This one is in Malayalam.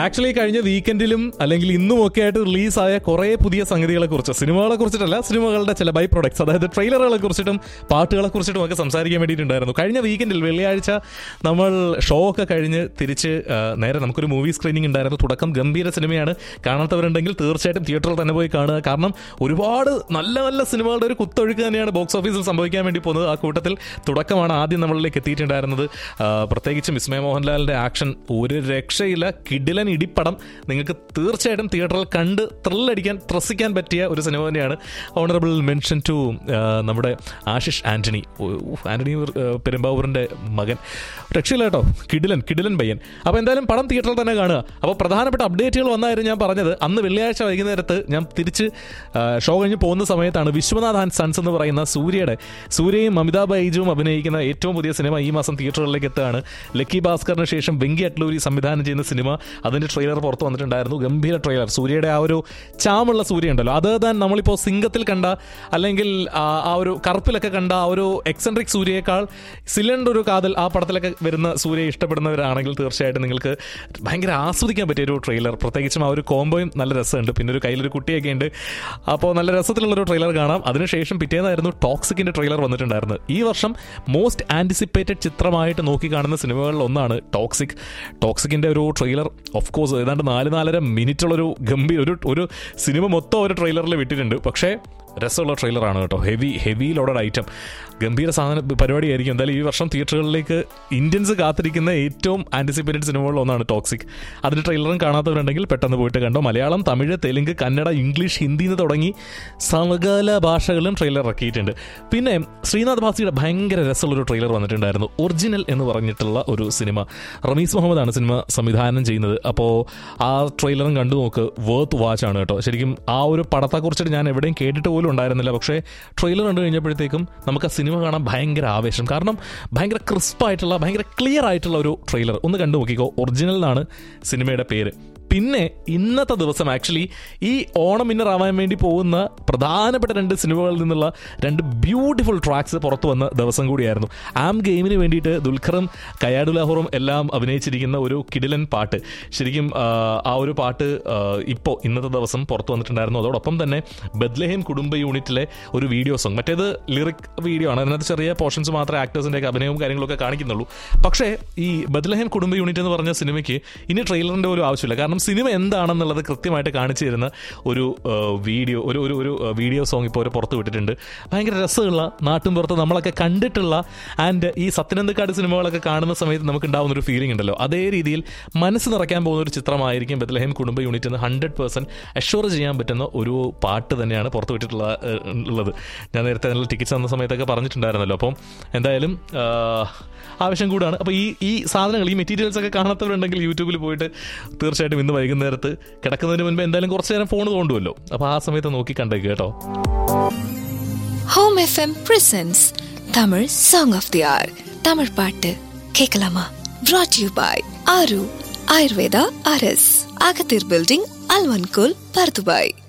ആക്ച്വലി കഴിഞ്ഞ വീക്കെൻഡിലും അല്ലെങ്കിൽ ഇന്നും ഒക്കെ ആയിട്ട് റിലീസായ കുറേ പുതിയ സംഗതികളെ കുറിച്ച് സിനിമകളെ കുറിച്ചിട്ടല്ല സിനിമകളുടെ ചില ബൈ പ്രൊഡക്ട്സ് അതായത് ട്രെയിലറുകളെ കുറിച്ചിട്ടും പാട്ടുകളെ കുറിച്ചിട്ടും ഒക്കെ സംസാരിക്കാൻ വേണ്ടിയിട്ടുണ്ടായിരുന്നു കഴിഞ്ഞ വീക്കെൻഡിൽ വെള്ളിയാഴ്ച നമ്മൾ ഷോ ഒക്കെ കഴിഞ്ഞ് തിരിച്ച് ആ, നേരെ നമുക്കൊരു മൂവി സ്ക്രീനിങ് ഉണ്ടായിരുന്നു തുടക്കം ഗംഭീര സിനിമയാണ് കാണാത്തവരുണ്ടെങ്കിൽ തീർച്ചയായിട്ടും തിയേറ്ററിൽ തന്നെ പോയി കാണുക കാരണം ഒരുപാട് നല്ല നല്ല സിനിമകളുടെ ഒരു കുത്തൊഴുക്ക് തന്നെയാണ് ബോക്സ് ഓഫീസിൽ സംഭവിക്കാൻ വേണ്ടി പോകുന്നത് ആ കൂട്ടത്തിൽ തുടക്കമാണ് ആദ്യം നമ്മളിലേക്ക് എത്തിയിട്ടുണ്ടായിരുന്നത് ആ, പ്രത്യേകിച്ചും വിസ്മയ മോഹൻലാലിന്റെ ആക്ഷൻ ഒരു രക്ഷയില്ല കിഡിലൻ ഇടിപ്പടം നിങ്ങൾക്ക് തീർച്ചയായിട്ടും തിയേറ്ററിൽ കണ്ട് ത്രില്ലടിക്കാൻ ത്രസിക്കാൻ പറ്റിയ ഒരു സിനിമ തന്നെയാണ് ഓണറബിൾ മെൻഷൻ ടു നമ്മുടെ ആശിഷ് ആന്റണി ഉഫ്, ആന്റണി ആ, പെരുമ്പാവൂരിന്റെ മകൻ രക്ഷയില്ല കേട്ടോ കിഡിലൻ കിഡിലൻ പയ്യൻ അപ്പോൾ എന്തായാലും പടം തിയേറ്ററിൽ തന്നെ കാണുക അപ്പോൾ പ്രധാനപ്പെട്ട അപ്ഡേറ്റുകൾ വന്നായിരുന്നു ഞാൻ പറഞ്ഞത് അന്ന് വെള്ളിയാഴ്ച വൈകുന്നേരത്ത് ഞാൻ തിരിച്ച് ആ, ഷോ കഴിഞ്ഞ് പോകുന്ന സമയത്താണ് വിശ്വനാഥ് ആൻഡ് സൺസ് എന്ന് പറയുന്ന സൂര്യയുടെ സൂര്യയും അമിതാഭ് ബൈജുവും അഭിനയിക്കുന്ന ഏറ്റവും പുതിയ സിനിമ ഈ മാസം തിയേറ്ററുകളിലേക്ക് എത്തുകയാണ് ലക്കി ഭാസ്കറിന് ശേഷം വെങ്കി അട്ലൂരി സംവിധാനം ചെയ്യുന്ന സിനിമ അതിന്റെ ട്രെയിലർ പുറത്തു വന്നിട്ടുണ്ടായിരുന്നു ഗംഭീര ട്രെയിലർ സൂര്യയുടെ ആ ഒരു ചാമുള്ള സൂര്യ ഉണ്ടല്ലോ അത് താൻ നമ്മളിപ്പോൾ സിംഗത്തിൽ കണ്ട അല്ലെങ്കിൽ ആ ആ ഒരു കറുപ്പിലൊക്കെ കണ്ട ആ ഒരു എക്സെൻട്രിക് സൂര്യയേക്കാൾ സിലിണ്ടർ ഒരു കാതൽ ആ പടത്തിലൊക്കെ വരുന്ന സൂര്യയെ ഇഷ്ടപ്പെടുന്നവരാണെങ്കിൽ തീർച്ചയായിട്ടും നിങ്ങൾക്ക് ഭയങ്കര ആസ്വദിക്കാൻ പറ്റിയ ഒരു ട്രെയിലർ പ്രത്യേകിച്ചും ആ ഒരു കോംബോയും നല്ല രസമുണ്ട് പിന്നെ ഒരു കയ്യിലൊരു കുട്ടിയൊക്കെ ഉണ്ട് അപ്പോൾ നല്ല രസത്തിലുള്ളൊരു ട്രെയിലർ കാണാം അതിനുശേഷം പിറ്റേന്നായിരുന്നു ടോക്സിക്കിന്റെ ട്രെയിലർ വന്നിട്ടുണ്ടായിരുന്നത് ഈ വർഷം മോസ്റ്റ് ആന്റിസിപ്പേറ്റഡ് ചിത്രമായിട്ട് നോക്കി കാണുന്ന സിനിമകളിൽ ഒന്നാണ് ടോക്സിക് ടോക്സിക്കിന്റെ ഒരു ട്രെയിലർ ഓഫ് കോഴ്സ് ഏതാണ്ട് നാല് നാലര മിനിറ്റുള്ളൊരു ഗംഭീര ഒരു ഒരു സിനിമ മൊത്തം ഒരു ട്രെയിലറിൽ വിട്ടിട്ടുണ്ട് പക്ഷേ രസമുള്ള ട്രെയിലറാണ് കേട്ടോ ഹെവി ഹെവി ലോഡഡ് ഐറ്റം ഗംഭീര സാധന പരിപാടിയായിരിക്കും എന്തായാലും ഈ വർഷം തിയേറ്ററുകളിലേക്ക് ഇന്ത്യൻസ് കാത്തിരിക്കുന്ന ഏറ്റവും ആന്റിസിപ്പേറ്റഡ് സിനിമകളിൽ ഒന്നാണ് ടോക്സിക് അതിന്റെ ട്രെയിലറും കാണാത്തവരുണ്ടെങ്കിൽ പെട്ടെന്ന് പോയിട്ട് കണ്ടോ മലയാളം തമിഴ് തെലുങ്ക് കന്നഡ ഇംഗ്ലീഷ് ഹിന്ദി എന്ന് തുടങ്ങി സമകാല ഭാഷകളും ട്രെയിലർ ഇറക്കിയിട്ടുണ്ട് പിന്നെ ശ്രീനാഥ് ഭാസിയുടെ ഭയങ്കര രസമുള്ളൊരു ട്രെയിലർ വന്നിട്ടുണ്ടായിരുന്നു ഒറിജിനൽ എന്ന് പറഞ്ഞിട്ടുള്ള ഒരു സിനിമ റമീസ് മുഹമ്മദാണ് സിനിമ സംവിധാനം ചെയ്യുന്നത് അപ്പോൾ ആ ട്രെയിലറും കണ്ടു നോക്ക് വേർത്ത് വാച്ച് ആണ് കേട്ടോ ശരിക്കും ആ ഒരു പടത്തെക്കുറിച്ചിട്ട് ഞാൻ എവിടെയും കേട്ടിട്ട് പോലും ഉണ്ടായിരുന്നില്ല പക്ഷേ ട്രെയിലർ കണ്ടു കഴിഞ്ഞപ്പോഴത്തേക്കും നമുക്ക് ആ സിനിമ കാണാൻ ഭയങ്കര ആവേശം കാരണം ഭയങ്കര ക്രിസ്പായിട്ടുള്ള ഭയങ്കര ക്ലിയർ ആയിട്ടുള്ള ഒരു ട്രെയിലർ ഒന്ന് കണ്ടു നോക്കിക്കോ ഒറിജിനൽ എന്നാണ് സിനിമയുടെ പേര് പിന്നെ ഇന്നത്തെ ദിവസം ആക്ച്വലി ഈ ഓണം വിന്നർ ആവാൻ വേണ്ടി പോകുന്ന പ്രധാനപ്പെട്ട രണ്ട് സിനിമകളിൽ നിന്നുള്ള രണ്ട് ബ്യൂട്ടിഫുൾ ട്രാക്സ് പുറത്തു വന്ന ദിവസം കൂടിയായിരുന്നു ആം ഗെയിമിന് വേണ്ടിയിട്ട് ദുൽഖറും കയാഡു ലാഹോറും എല്ലാം അഭിനയിച്ചിരിക്കുന്ന ഒരു കിടിലൻ പാട്ട് ശരിക്കും ആ, ആ ഒരു പാട്ട് ഇപ്പോൾ ഇന്നത്തെ ദിവസം പുറത്തു വന്നിട്ടുണ്ടായിരുന്നു അതോടൊപ്പം തന്നെ ബദ്ലഹേം കുടുംബ യൂണിറ്റിലെ ഒരു വീഡിയോ സോങ് മറ്റേത് ലിറിക് വീഡിയോ ആണ് അതിനകത്ത് ചെറിയ പോർഷൻസ് മാത്രമേ ആക്ടേഴ്സിൻ്റെ ഒക്കെ അഭിനയവും കാര്യങ്ങളൊക്കെ കാണിക്കുന്നുള്ളൂ പക്ഷേ ഈ ബദ്ലഹേം കുടുംബ യൂണിറ്റ് എന്ന് പറഞ്ഞ സിനിമയ്ക്ക് ഇനി ട്രെയിലറിൻ്റെ പോലും ആവശ്യമില്ല കാരണം സിനിമ എന്താണെന്നുള്ളത് കൃത്യമായിട്ട് കാണിച്ചു തരുന്ന ഒരു ആ, വീഡിയോ ഒരു ഒരു ഒരു ആ, വീഡിയോ സോങ് ഇപ്പോൾ അവർ പുറത്ത് വിട്ടിട്ടുണ്ട് ഭയങ്കര രസമുള്ള നാട്ടും പുറത്ത് നമ്മളൊക്കെ കണ്ടിട്ടുള്ള ആൻഡ് ഈ സത്യനന്ദക്കാട് സിനിമകളൊക്കെ കാണുന്ന സമയത്ത് നമുക്ക് ഉണ്ടാവുന്ന ഒരു ഫീലിംഗ് ഉണ്ടല്ലോ അതേ രീതിയിൽ മനസ്സ് നിറയ്ക്കാൻ പോകുന്ന ഒരു ചിത്രമായിരിക്കും ബദ്ലഹേം കുടുംബ യൂണിറ്റ് എന്ന് ഹൺഡ്രഡ് പേഴ്സൻറ്റ് അഷ്യൂർ ചെയ്യാൻ പറ്റുന്ന ഒരു പാട്ട് തന്നെയാണ് പുറത്ത് വിട്ടിട്ടുള്ള ഏഹ്, ഉള്ളത് ഞാൻ നേരത്തെ നല്ല ടിക്കറ്റ്സ് തന്ന സമയത്തൊക്കെ പറഞ്ഞിട്ടുണ്ടായിരുന്നല്ലോ അപ്പം എന്തായാലും ആ, ആവശ്യം കൂടാണ് അപ്പോൾ ഈ ഈ സാധനങ്ങൾ ഈ മെറ്റീരിയൽസ് ഒക്കെ കാണാത്തവരുണ്ടെങ്കിൽ യൂട്യൂബിൽ പോയിട്ട് തീർച്ചയായിട്ടും ഇന്ന് വൈകുന്നേരത്ത് കിടക്കുന്നതിന് മുൻപ് എന്തായാലും കുറച്ച് നേരം ഫോൺ തോണ്ടുമല്ലോ അപ്പോൾ ആ സമയത്ത് നോക്കി കണ്ടേക്ക് കേട്ടോ home FM presents Tamil song of the hour Tamil பாட்டு கேட்கலாமா brought யூ பாய் ஆரு ஆயுர்வேதா அரஸ் அகத்தீர் பில்டிங் அல்வன்கோல் பர்துபாய்